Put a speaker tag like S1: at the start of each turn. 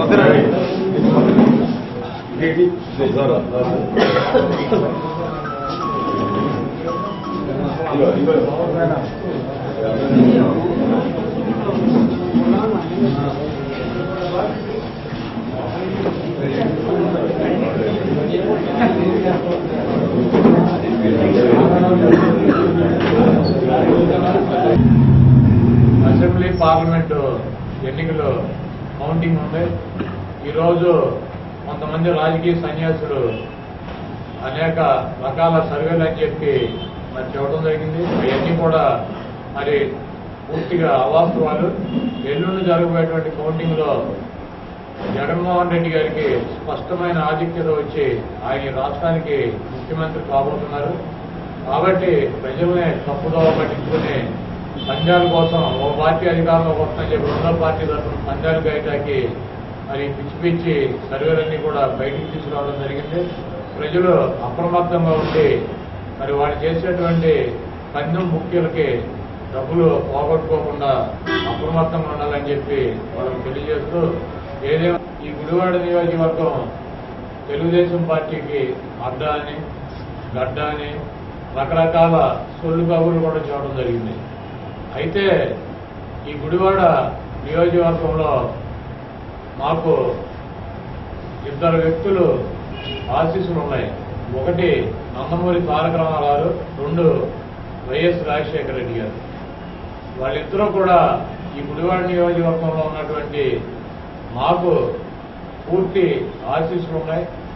S1: assembly parliament ఎన్నికలు counting ఉంది ఈరోజు కొంతమంది రాజకీయ సన్యాసులు అనేక రకాల సర్వేలు అని చెప్పి మరి చెప్పడం జరిగింది అవన్నీ కూడా మరి పూర్తిగా అవాస్తవాలు ఎల్లుండి జరగబోయేటువంటి కౌంటింగ్ లో జగన్మోహన్ రెడ్డి గారికి స్పష్టమైన ఆధిక్యత వచ్చి ఆయన ఈ రాష్ట్రానికి ముఖ్యమంత్రి కాబోతున్నారు కాబట్టి ప్రజల్ని తప్పుదోవ పట్టించుకుని పంజాల కోసం ఓ పార్టీ అధికారంలోకి వస్తుందని చెప్పి రెండో పార్టీ తరఫున పంజాలు గయటాకి మరి పిచ్చి పిచ్చి సర్వేలన్నీ కూడా బయటికి తీసుకురావడం జరిగింది ప్రజలు అప్రమత్తంగా ఉండి మరి వాళ్ళు చేసేటువంటి పందెం ముఖ్యులకి డబ్బులు పోగొట్టుకోకుండా అప్రమత్తంగా ఉండాలని చెప్పి వాళ్ళకి తెలియజేస్తూ ఏదేమో ఈ గుడివాడ నియోజకవర్గం తెలుగుదేశం పార్టీకి అడ్డా అని గడ్డ అని రకరకాల సొల్లు కబుర్లు కూడా చూడడం జరిగింది అయితే ఈ గుడివాడ నియోజకవర్గంలో మాకు ఇద్దరు వ్యక్తులు ఆశీస్సులు ఉన్నాయి ఒకటి నందమూరి తారక రామారావు రెండు వైఎస్ రాజశేఖర రెడ్డి గారు వాళ్ళిద్దరూ కూడా ఈ గుడివాడ నియోజకవర్గంలో ఉన్నటువంటి మాకు పూర్తి ఆశీస్సులు ఉన్నాయి